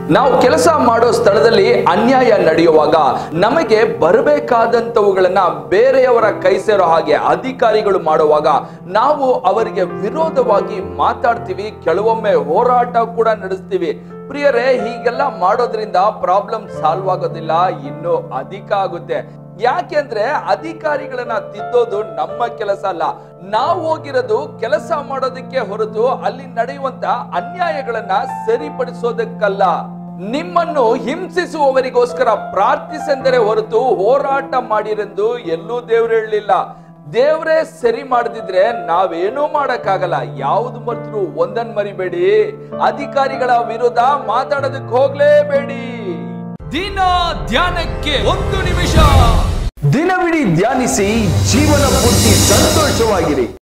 ನಾವು ಕೆಲಸ ಮಾಡೋ ಸ್ಥಳದಲ್ಲಿ ಅನ್ಯಾಯ ನಡೆಯುವಾಗ ನಮಗೆ ಬರಬೇಕಾದಂತವುಗಳನ್ನ ಬೇರೆಯವರ ಕೈ ಸೇರೋ ಹಾಗೆ ಅಧಿಕಾರಿಗಳು ಮಾಡುವಾಗ ನಾವು ಅವರಿಗೆ ವಿರೋಧವಾಗಿ ಮಾತಾಡ್ತೀವಿ ಕೆಲವೊಮ್ಮೆ ಹೋರಾಟ ಕೂಡ ನಡೆಸ್ತೀವಿ ಪ್ರಿಯರೇ ಹೀಗೆಲ್ಲ ಮಾಡೋದ್ರಿಂದ ಪ್ರಾಬ್ಲಮ್ ಸಾಲ್ವ್ ಆಗೋದಿಲ್ಲ ಇನ್ನು ಅಧಿಕ ಆಗುತ್ತೆ ಯಾಕೆಂದ್ರೆ ಅಧಿಕಾರಿಗಳನ್ನ ತಿದ್ದೋದು ನಮ್ಮ ಕೆಲಸ ಅಲ್ಲ ನಾವು ಹೋಗಿರೋದು ಕೆಲಸ ಮಾಡೋದಕ್ಕೆ ಹೊರತು ಅಲ್ಲಿ ನಡೆಯುವಂತ ಅನ್ಯಾಯಗಳನ್ನ ಸರಿಪಡಿಸೋದಕ್ಕಲ್ಲ ನಿಮ್ಮನ್ನು ಹಿಂಸಿಸುವವರಿಗೋಸ್ಕರ ಪ್ರಾರ್ಥಿಸೆಂದರೆ ಹೊರತು ಹೋರಾಟ ಮಾಡಿರೆಂದು ಎಲ್ಲೂ ದೇವ್ರು ಹೇಳಲಿಲ್ಲ ದೇವ್ರೇ ಸರಿ ಮಾಡದಿದ್ರೆ ನಾವೇನೂ ಮಾಡಕ್ಕಾಗಲ್ಲ ಯಾವ್ದು ಮರ್ತರು ಒಂದನ್ ಮರಿಬೇಡಿ ಅಧಿಕಾರಿಗಳ ವಿರುದ್ಧ ಮಾತಾಡೋದಕ್ಕೆ ಹೋಗ್ಲೇಬೇಡಿ ದಿನ ಧ್ಯಾನಕ್ಕೆ ಒಂದು ನಿಮಿಷ ದಿನವಿಡೀ ಧ್ಯಾನಿಸಿ ಜೀವನ ಪೂರ್ತಿ ಸಂತೋಷವಾಗಿರಿ